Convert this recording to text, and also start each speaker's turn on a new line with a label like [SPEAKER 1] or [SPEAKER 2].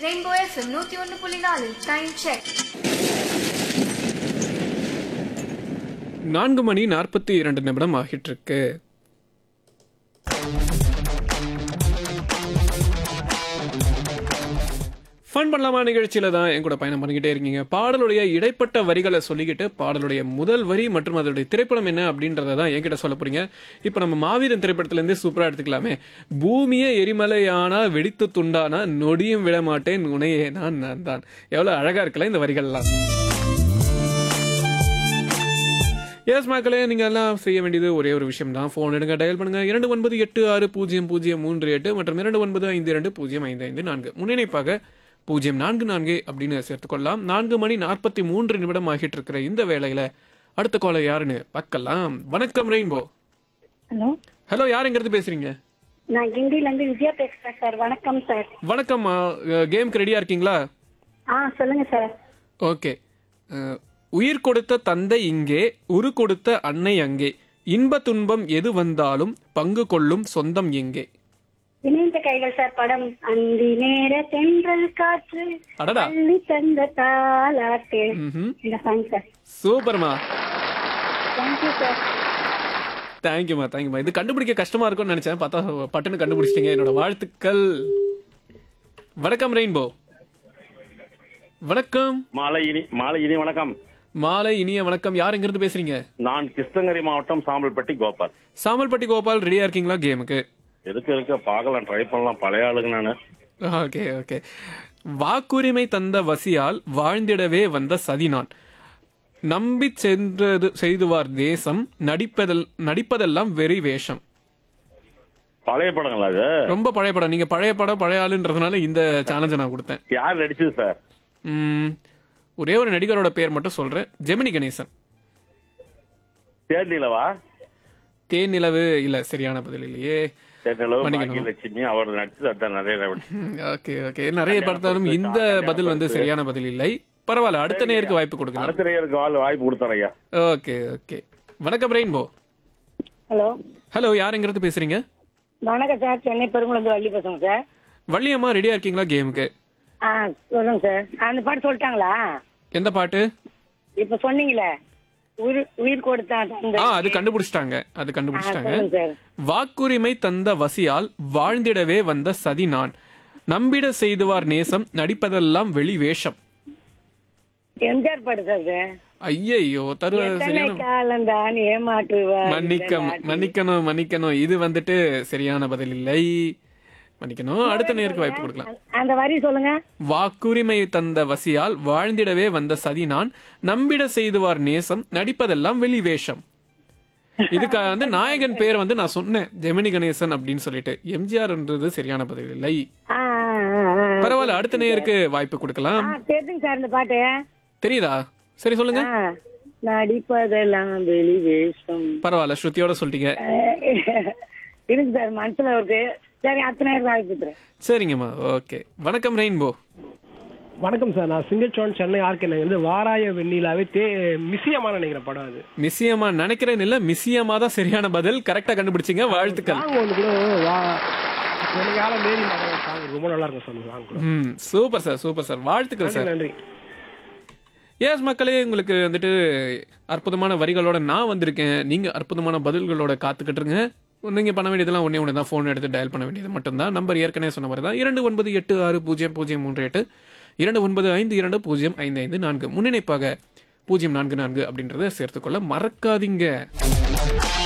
[SPEAKER 1] Rainbow FM நூத்தி ஒன்னு புள்ளி நாலு டைம் செக்
[SPEAKER 2] நான்கு மணி நாற்பத்தி இரண்டு நிமிடம் ஆகிட்டு இருக்கு ஃபன் பண்ணலாமா நிகழ்ச்சியில தான் என் கூட பயணம் பண்ணிக்கிட்டே இருக்கீங்க பாடலுடைய இடைப்பட்ட வரிகளை சொல்லிக்கிட்டு பாடலுடைய முதல் வரி மற்றும் அதோடைய திரைப்படம் என்ன அப்படின்றத தான் என்கிட்ட சொல்ல போறீங்க இப்போ நம்ம மாவீரன் திரைப்படத்திலேருந்து சூப்பரா எடுத்துக்கலாமே பூமியே எரிமலையானா வெடித்து துண்டானா நொடியும் விட மாட்டேன் உனையே நான் நான் தான் எவ்வளவு அழகா இருக்கல இந்த வரிகள்லாம் எஸ் மக்களே நீங்கள் எல்லாம் செய்ய வேண்டியது ஒரே ஒரு விஷயம் தான் ஃபோன் எடுங்க டயல் பண்ணுங்க இரண்டு ஒன்பது எட்டு ஆறு பூஜ்ஜியம் பூஜ்ஜியம் மூன்று எட்டு மற்றும் இரண்டு ஒன்பது ஐந்து இரண்டு பூஜ்ஜியம் ஐந்து ஐந்து நான்கு முன்னிணைப்பாக பூஜ்ஜியம் நான்கு நான்கு அப்படின்னு சேர்த்துக்கொள்ளலாம் நான்கு மணி நாற்பத்தி மூன்று நிமிடம் ஆகிட்டு இருக்கிற இந்த வேளையில அடுத்த கோலை யாருன்னு பார்க்கலாம் வணக்கம் ரெயின்போ
[SPEAKER 3] ஹலோ
[SPEAKER 2] ஹலோ யாருங்கிறது பேசுறீங்க
[SPEAKER 3] நான் கிண்டில இருந்து விஜயா பேசுறேன் சார் வணக்கம் சார்
[SPEAKER 2] வணக்கம் கேம்க்கு ரெடியா இருக்கீங்களா
[SPEAKER 3] ஆ சொல்லுங்க சார்
[SPEAKER 2] ஓகே அஹ், உயிர் கொடுத்த தந்தை இங்கே உரு கொடுத்த அன்னை அங்கே இன்ப துன்பம் எது வந்தாலும் பங்கு கொள்ளும் சொந்தம் எங்கே
[SPEAKER 3] இணைந்த கைகள் சார் படம் அந்தி நேர தென்றல் காற்று
[SPEAKER 2] அடடா
[SPEAKER 3] அள்ளி தந்த தாலாட்டு
[SPEAKER 2] ம்ஹும்.
[SPEAKER 3] இந்த சாங் சார்
[SPEAKER 2] சூப்பர்மா
[SPEAKER 3] தேங்க்யூ சார்
[SPEAKER 2] தேங்க்யூமா தேங்க்யூமா இது கண்டுபிடிக்க கஷ்டமா இருக்கும்னு நினைச்சேன் பார்த்தா பட்டுன்னு கண்டுபிடிச்சிட்டீங்க என்னோட வாழ்த்துக்கள் வணக்கம் ரெயின்போ வணக்கம்
[SPEAKER 4] மாலை இனி மாலை இனி வணக்கம்
[SPEAKER 2] மாலை இனிய வணக்கம் யார் எங்கிருந்து பேசுறீங்க
[SPEAKER 4] நான் கிருஷ்ணகிரி மாவட்டம் சாம்பல்பட்டி கோபால்
[SPEAKER 2] சாமல்பட்டி கோபால் ரெடியா இருக்கீங்களா கேமுக்கு
[SPEAKER 4] எதுக்கு இருக்க பார்க்கலாம் ட்ரை பண்ணலாம் பழைய ஆளுங்க நானு
[SPEAKER 2] ஓகே ஓகே வாக்குரிமை தந்த வசியால் வாழ்ந்திடவே வந்த சதினான் நம்பி சென்றது செய்துவார் தேசம் நடிப்பதல் நடிப்பதெல்லாம் வெறி வேஷம்
[SPEAKER 4] பழைய படங்களா அது
[SPEAKER 2] ரொம்ப பழைய படம் நீங்க பழைய படம் பழைய ஆளுன்றதுனால இந்த சேலஞ்சை நான் கொடுத்தேன்
[SPEAKER 4] யார் நடிச்சது சார்
[SPEAKER 2] ம், ஒரே ஒரு நடிகரோட பேர் மட்டும் சொல்றேன் ஜெமினி கணேசன்
[SPEAKER 4] தேர்நிலவா
[SPEAKER 2] தேன் நிலவு இல்ல சரியான பதில் இல்லையே
[SPEAKER 4] தேர்நிலவு
[SPEAKER 2] மன்னிக்கணும்.
[SPEAKER 4] பாக்கியலட்சுமி அவர் நடிச்சது அதான் நிறைய நடி-
[SPEAKER 2] ஓகே ஓகே நிறைய பார்த்தாலும் இந்த பதில் வந்து சரியான பதில் இல்லை பரவாயில்ல அடுத்த நேருக்கு வாய்ப்பு கொடுக்கலாம்
[SPEAKER 4] அடுத்த நேருக்கு வாழ் வாய்ப்பு கொடுத்தேன் ஐயா
[SPEAKER 2] ஓகே ஓகே வணக்கம் ரெயின்போ
[SPEAKER 3] ஹலோ
[SPEAKER 2] ஹலோ யாருங்கிறது பேசுறீங்க
[SPEAKER 3] வணக்கம் சார் சென்னை பெருங்குளந்து வள்ளி பேசுங்க சார்
[SPEAKER 2] வள்ளியம்மா ரெடியா இருக்கீங்களா கேமுக்கு
[SPEAKER 3] ஆ சொல்லுங்க சார் அந்த பாட்டு சொல்லிட்டாங்களா
[SPEAKER 2] எந்த பாட்டு
[SPEAKER 3] இப்ப சொன்னீங்களே உயிர் உயிர் கொடுத்தா தந்தை
[SPEAKER 2] ஆ அது கண்டுபிடிச்சிட்டாங்க அது
[SPEAKER 3] ஆ,
[SPEAKER 2] கண்டுபிடிச்சிட்டாங்க
[SPEAKER 3] சொல்லுங்க சார்
[SPEAKER 2] வாக்குரிமை தந்த வசியால் வாழ்ந்திடவே வந்த சதி நான் நம்பிட செய்துவார் நேசம் நடிப்பதெல்லாம் வெளி வேஷம்
[SPEAKER 3] எம்ஜிஆர் பாட்டு சார் இது.
[SPEAKER 2] ஐயையோ தருவ
[SPEAKER 3] எத்தனை
[SPEAKER 2] சரியான
[SPEAKER 3] காலம் தான் ஏமாற்றுவார்
[SPEAKER 2] மன்னிக்கணும் மன்னிக்கணும் மன்னிக்கணும் இது வந்துட்டு சரியான பதில் இல்லை மன்னிக்கணும் அடுத்த நேருக்கு வாய்ப்பு கொடுக்கலாம்
[SPEAKER 3] அந்த வரி சொல்லுங்க
[SPEAKER 2] வாக்குரிமை தந்த வசியால் வாழ்ந்திடவே வந்த சதி நான் நம்பிட செய்துவார் நேசம் நடிப்பதெல்லாம் வெளி வேஷம் இதுக்கு வந்து நாயகன் பேர் வந்து நான் சொன்னேன் ஜெமினி கணேசன் அப்படின்னு சொல்லிட்டு எம்ஜிஆர்ன்றது சரியான பதில் இல்லை
[SPEAKER 3] ஆ, ஆ, ஆ, ஆ.
[SPEAKER 2] பரவாயில்ல அடுத்த நேருக்கு வாய்ப்பு கொடுக்கலாம்
[SPEAKER 3] ஆ, தெரியுதுங்க சார் இந்த பாட்டு
[SPEAKER 2] தெரியுதா சரி சொல்லுங்க
[SPEAKER 3] ஆ, நடிப்பதெல்லாம் வெளி வேஷம்
[SPEAKER 2] பரவாயில்ல ஸ்ருதியோட சொல்லிட்டீங்க
[SPEAKER 3] இருக்கு சார் மனசுல இருக்கு சரி அத்தனை நேரம் வாய்ப்பு
[SPEAKER 2] சரிங்கம்மா ஓகே வணக்கம் ரெயின்போ
[SPEAKER 5] வணக்கம் சார் நான் சிங்கச்சோன் சென்னை ஆர்கே வந்து வாராய வெண்ணிலாவே தே மிசியமான நினைக்கிறேன் படம் அது
[SPEAKER 2] மிஸ்ஸியமா நினைக்கிறேன் இல்ல மிஸ்ஸியமா தான் சரியான பதில் கரெக்டா கண்டுபிடிச்சீங்க வாழ்த்துக்கள்
[SPEAKER 5] சாங் வந்து கூட வா எனக்கு யாரும் மேரி மகன் சாங் ரொம்ப நல்லா இருக்கும் சார் சாங் கூட
[SPEAKER 2] ம் சூப்பர் சார் சூப்பர் சார் வாழ்த்துக்கள் சார்
[SPEAKER 5] நன்றி
[SPEAKER 2] எஸ் மக்களே உங்களுக்கு வந்துட்டு அற்புதமான வரிகளோட நான் வந்திருக்கேன் நீங்க அற்புதமான பதில்களோட காத்துக்கிட்டுருங்க நீங்க பண்ண வேண்டியதெல்லாம் ஒண்ணே ஒன்று தான் ஃபோன் எடுத்து டயல் பண்ண வேண்டியது மட்டும்தான் நம்பர் ஏற்கனவே சொன்ன மாதிரி தான் இரண்டு ஒன்பது எட்டு ஆறு பூஜ்ஜியம் பூஜ்ஜியம் மூன்று எட்டு இரண்டு ஒன்பது ஐந்து இரண்டு பூஜ்ஜியம் ஐந்து ஐந்து நான்கு முன்னிணைப்பாக பூஜ்ஜியம் நான்கு நான்கு அப்படின்றத சேர்த்துக்கொள்ள மறக்காதீங்க